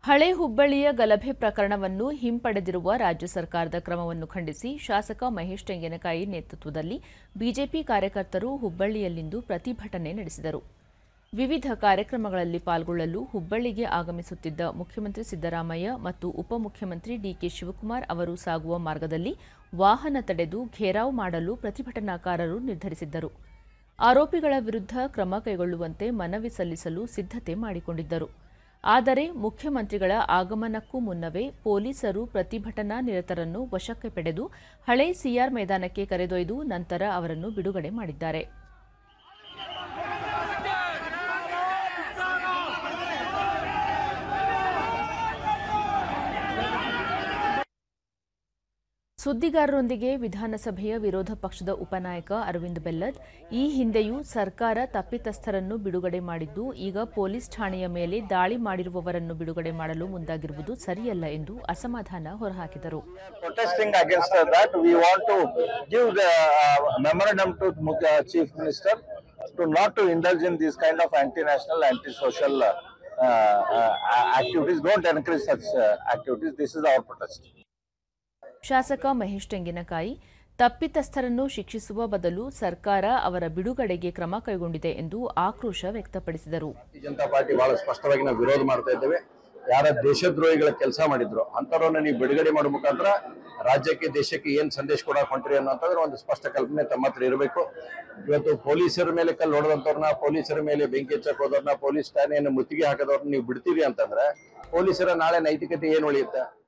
ಹಳೆ ಹುಬ್ಬಳ್ಳಿಯ ಗಲಭೆ ಪ್ರಕರಣವನ್ನು ಹಿಂಪಡೆದಿರುವ ರಾಜ್ಯ ಸರ್ಕಾರದ ಕ್ರಮವನ್ನು ಖಂಡಿಸಿ ಶಾಸಕ ಮಹೇಶ್ ತೆಂಗಿನಕಾಯಿ ನೇತೃತ್ವದಲ್ಲಿ ಬಿಜೆಪಿ ಕಾರ್ಯಕರ್ತರು ಹುಬ್ಬಳ್ಳಿಯಲ್ಲಿಂದು ಪ್ರತಿಭಟನೆ ನಡೆಸಿದರು ವಿವಿಧ ಕಾರ್ಯಕ್ರಮಗಳಲ್ಲಿ ಪಾಲ್ಗೊಳ್ಳಲು ಹುಬ್ಬಳ್ಳಿಗೆ ಆಗಮಿಸುತ್ತಿದ್ದ ಮುಖ್ಯಮಂತ್ರಿ ಸಿದ್ದರಾಮಯ್ಯ ಮತ್ತು ಉಪಮುಖ್ಯಮಂತ್ರಿ ಡಿಕೆ ಶಿವಕುಮಾರ್ ಅವರು ಸಾಗುವ ಮಾರ್ಗದಲ್ಲಿ ವಾಹನ ತಡೆದು ಘೇರಾವ್ ಮಾಡಲು ಪ್ರತಿಭಟನಾಕಾರರು ನಿರ್ಧರಿಸಿದ್ದರು ಆರೋಪಿಗಳ ವಿರುದ್ಧ ಕ್ರಮ ಕೈಗೊಳ್ಳುವಂತೆ ಮನವಿ ಸಲ್ಲಿಸಲು ಸಿದ್ಧತೆ ಮಾಡಿಕೊಂಡಿದ್ದರು ಆದರೆ ಮುಖ್ಯಮಂತ್ರಿಗಳ ಆಗಮನಕ್ಕೂ ಮುನ್ನವೇ ಪೊಲೀಸರು ಪ್ರತಿಭಟನಾ ನಿರತರನ್ನು ವಶಕ್ಕೆ ಪಡೆದು ಹಳೆ ಸಿಆರ್ ಮೈದಾನಕ್ಕೆ ಕರೆದೊಯ್ದು ನಂತರ ಅವರನ್ನು ಬಿಡುಗಡೆ ಮಾಡಿದ್ದಾರೆ ಸುದ್ದಿಗಾರರೊಂದಿಗೆ ವಿಧಾನಸಭೆಯ ವಿರೋಧ ಪಕ್ಷದ ಉಪನಾಯಕ ಅರವಿಂದ್ ಬೆಲ್ಲದ್ ಈ ಹಿಂದೆಯೂ ಸರ್ಕಾರ ತಪ್ಪಿತಸ್ಥರನ್ನು ಬಿಡುಗಡೆ ಮಾಡಿದ್ದು ಈಗ ಪೊಲೀಸ್ ಠಾಣೆಯ ಮೇಲೆ ದಾಳಿ ಮಾಡಿರುವವರನ್ನು ಬಿಡುಗಡೆ ಮಾಡಲು ಮುಂದಾಗಿರುವುದು ಸರಿಯಲ್ಲ ಎಂದು ಅಸಮಾಧಾನ ಹೊರಹಾಕಿದರು protesting against uh, that. We want to give the uh, memorandum to Muk- uh, Chief Minister to not to indulge in these kind of anti-national, anti-social uh, uh, activities. Don't encourage such uh, activities. This is our protest. ಶಾಸಕ ಮಹೇಶ್ ತೆಂಗಿನಕಾಯಿ ತಪ್ಪಿತಸ್ಥರನ್ನು ಶಿಕ್ಷಿಸುವ ಬದಲು ಸರ್ಕಾರ ಅವರ ಬಿಡುಗಡೆಗೆ ಕ್ರಮ ಕೈಗೊಂಡಿದೆ ಎಂದು ಆಕ್ರೋಶ ವ್ಯಕ್ತಪಡಿಸಿದರು ಭಾರತೀಯ ಜನತಾ ಪಾರ್ಟಿ ಬಹಳ ಸ್ಪಷ್ಟವಾಗಿ ನಾವು ವಿರೋಧ ಮಾಡ್ತಾ ಇದ್ದೇವೆ ಯಾರ ದೇಶದ್ರೋಹಿಗಳ ಕೆಲಸ ಮಾಡಿದ್ರು ಅಂತವ್ರನ್ನ ನೀವು ಬಿಡುಗಡೆ ಮಾಡೋ ಮುಖಾಂತರ ರಾಜ್ಯಕ್ಕೆ ದೇಶಕ್ಕೆ ಏನ್ ಸಂದೇಶ ಕೊಡಕ್ ಹೊಂಟ್ರಿ ಅನ್ನೋಂಥದ್ರ ಒಂದು ಸ್ಪಷ್ಟ ಕಲ್ಪನೆ ತಮ್ಮ ಹತ್ರ ಇರಬೇಕು ಇವತ್ತು ಪೊಲೀಸರ ಮೇಲೆ ಕಲ್ಲು ಹೊಡೆದಂತವ್ರನ್ನ ಪೊಲೀಸರ ಮೇಲೆ ಬೆಂಕಿ ಹಚ್ಚಕ್ ಹೋದವ್ರನ್ನ ಪೊಲೀಸ್ ಠಾಣೆಯನ್ನು ಮುತ್ತಿಗೆ ಹಾಕದವ್ರನ್ನ ನೀವು ಬಿಡ್ತೀರಿ ಅಂತಂದ್ರೆ ಪೊಲೀಸರ ನಾಳೆ ನೈತಿಕತೆ ಏನ್ ಉಳಿಯುತ್ತೆ